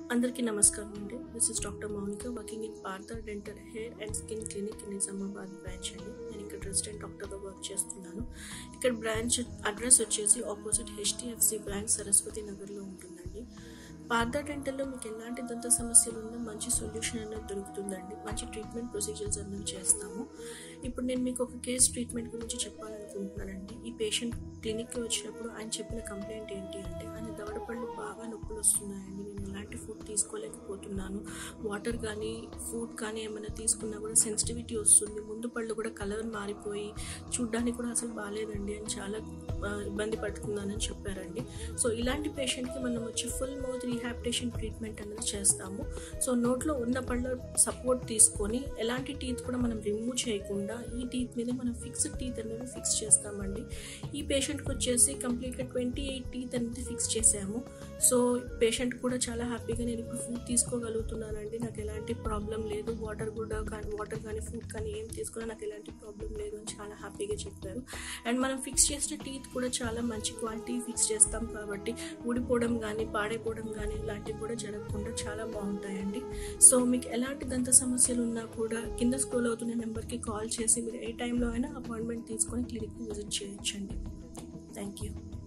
అందరికీ నమస్కారం అండి this is doctor Mounika working in Partha dental hair and skin clinic in Nizamabad branch అండి నేను ఇక్కడ రెసిడెంట్ డాక్టర్గా వర్క్ చేస్తున్నాను ఇక్కడ బ్రాంచ్ అడ్రస్ వచ్చేసి ఆపోజిట్ హెచ్డిఎఫ్సి బ్రాంచ్ సరస్వతి నగర్లో ఉంటుందండి పార్థ డెంటల్లో మీకు ఎలాంటి దంత సమస్యలు ఉన్నా మంచి సొల్యూషన్ అనేది దొరుకుతుందండి మంచి ట్రీట్మెంట్ ప్రొసీజర్స్ అన్నీ చేస్తాము ఇప్పుడు నేను మీకు ఒక కేస్ ట్రీట్మెంట్ గురించి చెప్పాలనుకుంటున్నానండి ఈ పేషెంట్ క్లినిక్కి వచ్చినప్పుడు ఆయన చెప్పిన కంప్లైంట్ ఏంటి అంటే ఆయన దవడపళ్ళు బాగా నొప్పులు వస్తున్నాయండి నేను ఎలాంటి ఫుడ్ తీసుకోలేకపోతున్నాను వాటర్ కానీ ఫుడ్ కానీ ఏమైనా తీసుకున్నా కూడా సెన్సిటివిటీ వస్తుంది ముందు పళ్ళు కూడా కలర్ మారిపోయి చూడ్డానికి కూడా అసలు బాగాలేదండి అని చాలా ఆ, ఇబ్బంది పడుతున్నానని చెప్పారండి సో ఇలాంటి పేషెంట్కి మనం వచ్చి ఫుల్ మౌత్ రీహాబిటేషన్ ట్రీట్మెంట్ అనేది చేస్తాము సో నోట్లో ఉన్న పళ్ళ సపోర్ట్ తీసుకొని ఎలాంటి టీత్ కూడా మనం రిమూవ్ చేయకుండా ఈ టీత్ మీద మనం ఫిక్స్డ్ టీత్ అనేది ఫిక్స్ చేస్తామండి ఈ పేషెంట్కి వచ్చేసి కంప్లీట్గా ట్వంటీ ఎయిట్ టీత్ అనేది ఫిక్స్ చేసాము సో పేషెంట్ కూడా చాలా హ్యాపీగా నేను ఇప్పుడు ఫుడ్ తీసుకోగలుగుతున్నానండి నాకు ఎలాంటి ప్రాబ్లం లేదు వాటర్ కూడా కానీ వాటర్ కానీ ఫుడ్ కానీ ఏం తీసుకున్నా నాకు ఎలాంటి ప్రాబ్లం లేదు అని చాలా హ్యాపీగా చెప్పారు అండ్ మనం ఫిక్స్ చేసిన టీత్ కూడా చాలా మంచి క్వాలిటీ ఫిక్స్ చేస్తాం కాబట్టి ఊడిపోవడం కానీ పాడైపోవడం కానీ ఇలాంటివి కూడా జరగకుండా చాలా బాగుంటాయండి సో మీకు ఎలాంటి దంత సమస్యలు ఉన్నా కూడా కింద స్క్రోల్ అవుతున్న నెంబర్కి కాల్ చేసి మీరు ఏ టైంలో అయినా అపాయింట్మెంట్ తీసుకొని క్లినిక్ని విజిట్ చేయొచ్చండి థ్యాంక్ యూ